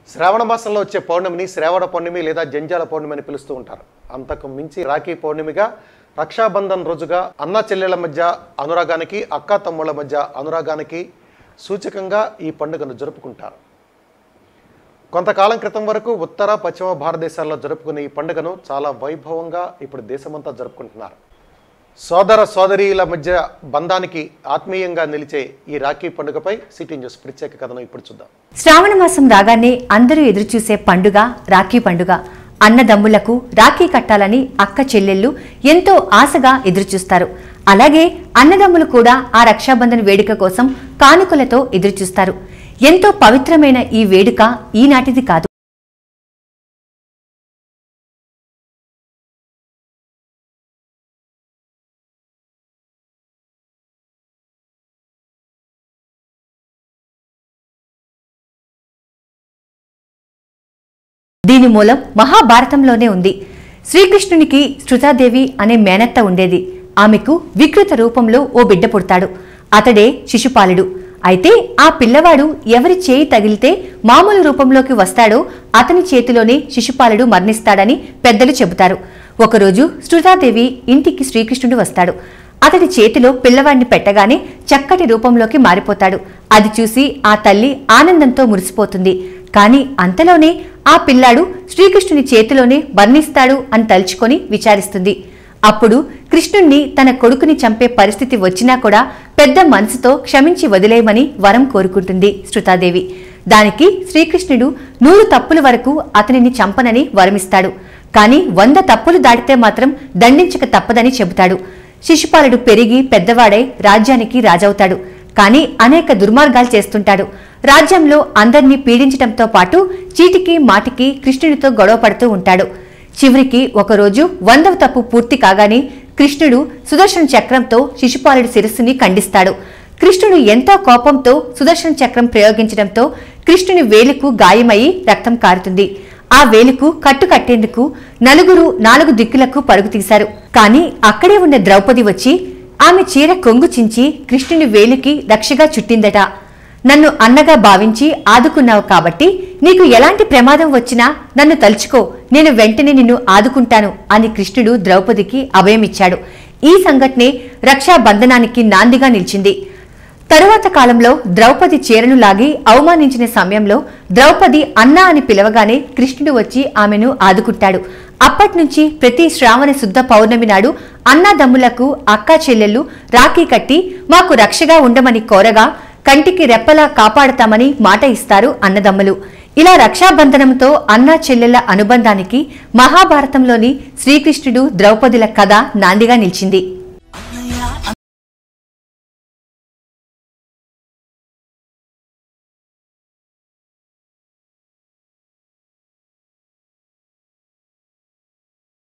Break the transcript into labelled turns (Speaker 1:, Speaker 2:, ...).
Speaker 1: శ్రావణ మాసంలో వచ్చే పౌర్ణమిని శ్రావణ పౌర్ణమి లేదా జంజాల పౌర్ణమి అని పిలుస్తూ ఉంటారు అంతకు మించి రాఖీ పౌర్ణమిగా రక్షాబంధన్ రోజుగా అన్న చెల్లెల మధ్య అనురాగానికి అక్క తమ్ముళ్ళ మధ్య అనురాగానికి సూచకంగా ఈ పండుగను జరుపుకుంటారు కొంతకాలం క్రితం వరకు ఉత్తర పశ్చిమ భారతదేశాల్లో జరుపుకునే ఈ పండుగను చాలా వైభవంగా ఇప్పుడు దేశమంతా జరుపుకుంటున్నారు సోదర సోదరీల మధ్య బంధానికి ఆత్మీయంగా నిలిచే ఈ రాఖీ పండుగపై సిటీ న్యూస్ ప్రత్యేక కథనం ఇప్పుడు చూద్దాం
Speaker 2: శ్రావణ మాసం రాగానే అందరూ ఎదురుచూసే పండుగ రాఖీ పండుగ అన్నదమ్ములకు రాఖీ కట్టాలని అక్క చెల్లెళ్ళు ఎంతో ఆశగా ఎదురుచూస్తారు అలాగే అన్నదమ్ములు కూడా ఆ రక్షాబంధన్ వేడుక కోసం కానుకలతో ఎదురుచూస్తారు ఎంతో పవిత్రమైన ఈ వేడుక ఈనాటిది కాదు దీని మూలం మహాభారతంలోనే ఉంది శ్రీకృష్ణునికి శృతాదేవి అనే మేనత్త ఉండేది ఆమెకు వికృత రూపంలో ఓ బిడ్డ పుడతాడు అతడే శిశుపాలుడు అయితే ఆ పిల్లవాడు ఎవరి చేయి తగిలితే మామూలు రూపంలోకి వస్తాడో అతని చేతిలోనే శిశుపాలుడు మరణిస్తాడని పెద్దలు చెబుతారు ఒకరోజు శృతాదేవి ఇంటికి శ్రీకృష్ణుడు వస్తాడు అతడి చేతిలో పిల్లవాడిని పెట్టగానే చక్కటి రూపంలోకి మారిపోతాడు అది చూసి ఆ తల్లి ఆనందంతో మురిసిపోతుంది కాని అంతలోనే ఆ పిల్లాడు శ్రీకృష్ణుని చేతిలోనే వర్ణిస్తాడు అని తలుచుకొని విచారిస్తుంది అప్పుడు కృష్ణుణ్ణి తన కొడుకుని చంపే పరిస్థితి వచ్చినా కూడా పెద్ద మనసుతో క్షమించి వదిలేయమని వరం కోరుకుంటుంది శృతాదేవి దానికి శ్రీకృష్ణుడు నూరు తప్పుల వరకు అతనిని చంపనని వరమిస్తాడు కాని వంద తప్పులు దాటితే మాత్రం దండించక తప్పదని చెబుతాడు శిశుపాలుడు పెరిగి పెద్దవాడై రాజ్యానికి రాజవుతాడు కానీ అనేక దుర్మార్గాలు చేస్తుంటాడు రాజ్యంలో అందర్నీ పీడించటంతో పాటు చీటికి మాటికి కృష్ణుడితో గొడవ పడుతూ ఉంటాడు చివరికి ఒకరోజు వందవ తప్పు పూర్తి కాగానే కృష్ణుడు సుదర్శన చక్రంతో శిశుపాలుడి శిరస్సుని ఖండిస్తాడు కృష్ణుడు ఎంతో కోపంతో సుదర్శన చక్రం ప్రయోగించడంతో కృష్ణుని వేలుకు గాయమయ్యి రక్తం కారుతుంది ఆ వేలుకు కట్టు కట్టేందుకు నలుగురు నాలుగు దిక్కులకు పరుగు తీశారు కానీ అక్కడే ఉన్న ద్రౌపది వచ్చి ఆమె చీర కొంగు చించి కృష్ణుని వేలుకి రక్షగా చుట్టిందట నన్ను అన్నగా భావించి ఆదుకున్నావు కాబట్టి నీకు ఎలాంటి ప్రమాదం వచ్చినా నన్ను తలుచుకో నేను వెంటనే నిన్ను ఆదుకుంటాను అని కృష్ణుడు ద్రౌపదికి అభయమిచ్చాడు ఈ సంఘటనే రక్షాబంధనానికి నాందిగా నిలిచింది తరువాత కాలంలో ద్రౌపది చీరను లాగి అవమానించిన సమయంలో ద్రౌపది అన్నా అని పిలవగానే కృష్ణుడు వచ్చి ఆమెను ఆదుకుంటాడు అప్పట్నుంచి ప్రతి శ్రావణ శుద్ధ పౌర్ణమి నాడు అన్నాదమ్ములకు అక్కా చెల్లెళ్ళు రాఖీ కట్టి మాకు రక్షగా ఉండమని కోరగా కంటికి రెప్పలా కాపాడతామని మాట ఇస్తారు అన్నదమ్ములు ఇలా రక్షాబంధనంతో అన్నా చెల్లెళ్ల అనుబంధానికి మహాభారతంలోని శ్రీకృష్ణుడు ద్రౌపదుల కథ నాందిగా నిలిచింది